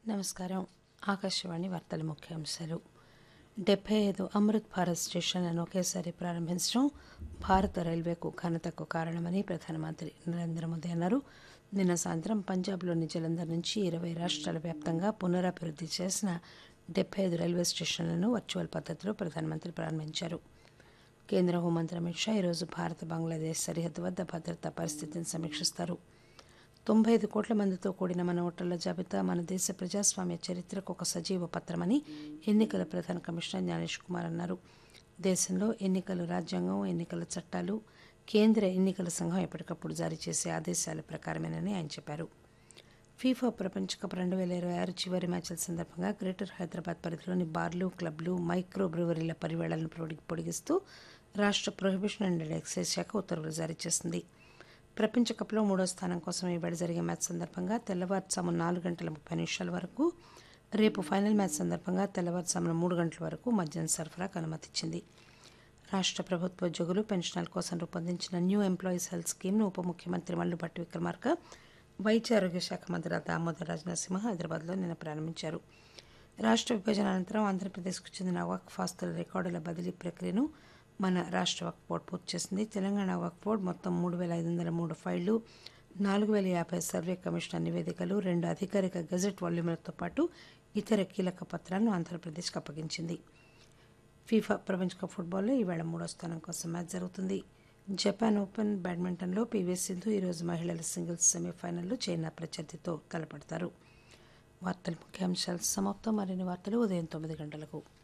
నమస్కారం ఆకాశవాణి వార్తల ముఖ్యాంశాలు డెబ్బై ఐదు అమృత్ భారత్ స్టేషన్లను ఒకేసారి ప్రారంభించడం భారత రైల్వేకు ఘనతకు కారణమని ప్రధానమంత్రి నరేంద్ర మోదీ అన్నారు నిన్న సాయంత్రం పంజాబ్లోని జలంధర్ నుంచి ఇరవై రాష్ట్రాల వ్యాప్తంగా పునరాభివృద్ధి చేసిన డెబ్బై ఐదు రైల్వే స్టేషన్లను వర్చువల్ పద్ధతిలో ప్రధానమంత్రి ప్రారంభించారు కేంద్ర హోంమంత్రి అమిత్ షా ఈరోజు భారత బంగ్లాదేశ్ సరిహద్దు వద్ద భద్రతా పరిస్థితిని సమీక్షిస్తారు తొంభై ఐదు కోట్ల మందితో కూడిన మన ఓటర్ల జాబితా మన దేశ ప్రజాస్వామ్య చరిత్రకు ఒక సజీవ పత్రమని ఎన్నికల ప్రధాన కమిషనర్ జ్ఞానేష్ కుమార్ అన్నారు దేశంలో ఎన్నికలు రాజ్యాంగం ఎన్నికల చట్టాలు కేంద్ర ఎన్నికల సంఘం ఎప్పటికప్పుడు జారీ చేసే ఆదేశాల ప్రకారమేనని ఆయన చెప్పారు ఫీఫా ప్రపంచ కప్ రెండు వేల ఇరవై ఆరు చివరి మ్యాచ్ల సందర్భంగా గ్రేటర్ హైదరాబాద్ పరిధిలోని బార్లు క్లబ్లు మైక్రో బ్రూవరీల పరివేళలను పొడి- పొడిగిస్తూ రాష్ట్ర ప్రొహిబిషన్ అండ్ ఎక్సైజ్ శాఖ ఉత్తర్వులు జారీ చేసింది ప్రపంచ కప్లో మూడో స్థానం కోసం ఈవేళ జరిగే మ్యాచ్ సందర్భంగా తెల్లవారుజాము నాలుగు గంటల ముప్పై నిమిషాల వరకు రేపు ఫైనల్ మ్యాచ్ సందర్భంగా తెల్లవారుజామున మూడు గంటల వరకు మద్యం సరఫరాకు అనుమతిచ్చింది రాష్ట్ర ప్రభుత్వ ఉద్యోగులు పెన్షనర్ల కోసం రూపొందించిన న్యూ ఎంప్లాయీస్ హెల్త్ స్కీమ్ను ఉప ముఖ్యమంత్రి మల్లుపట్టి విక్రమార్క వైద్య ఆరోగ్య శాఖ మంత్రి దామోదర్ రాజనరసింహ హైదరాబాద్లో నిన్న ప్రారంభించారు రాష్ట్ర విభజన అనంతరం ఆంధ్రప్రదేశ్కు చెందిన వక్ఫ్ ఆస్తుల రికార్డుల బదిలీ ప్రక్రియను మన రాష్ట్ర వక్ఫ్ బోర్డు పూర్తి చేసింది తెలంగాణ వక్ఫ్ బోర్డు మొత్తం మూడు వేల ఐదు వందల మూడు ఫైళ్లు నాలుగు వేల యాభై సర్వే కమిషనర్ నివేదికలు రెండు అధికారిక గజెట్ వాల్యూములతో పాటు ఇతర కీలక పత్రాలను ఆంధ్రప్రదేశ్కి అప్పగించింది ఫీఫా ప్రపంచ కప్ ఫుట్బాల్లో ఈవేళ మూడో స్థానం కోసం మ్యాచ్ జరుగుతుంది జపాన్ ఓపెన్ బ్యాడ్మింటన్లో పీవీ సింధు ఈరోజు మహిళల సింగిల్స్ సెమీఫైనల్లో చైనా ప్రత్యర్థితో తలపడతారు వార్తల ముఖ్యాంశాలు సమాప్తం మరిన్ని వార్తలు ఉదయం తొమ్మిది గంటలకు